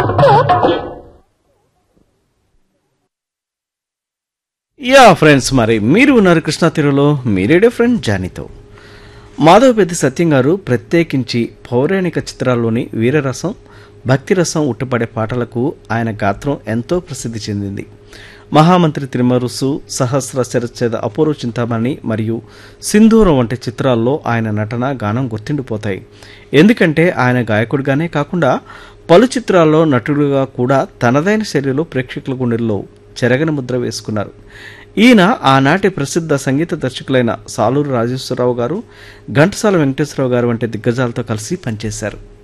yeah friends మరి మీరు ఉన్నారు కృష్ణా తీరులో మీరేడే ఫ్రెండ్ జానీతో మాధవపెద్ది సత్యం గారు ప్రత్యేకించి పౌరాణిక చిత్రాల్లోని వీరరసం భక్తిరసం ఉట్టుపడే పాటలకు ఆయన గాత్రం ఎంతో ప్రసిద్ధి చెందింది మహామంత్రి తిరుమరుసు సహస్ర శరచ్ఛేద అపూర్వ చింతామణి మరియు సింధూరం వంటి చిత్రాల్లో ఆయన నటన గానం గుర్తుండిపోతాయి ఎందుకంటే ఆయన గాయకుడిగానే కాకుండా పలు చిత్రాల్లో నటుడుగా కూడా తనదైన శైలిలో ప్రేక్షకుల గుండెల్లో చెరగని ముద్ర వేసుకున్నారు ఈయన ఆనాటి ప్రసిద్ధ సంగీత దర్శకులైన సాలూరు రాజేశ్వరరావు గారు ఘంటసాల వెంకటేశ్వరరావు గారు వంటి దిగ్గజాలతో కలిసి పనిచేశారు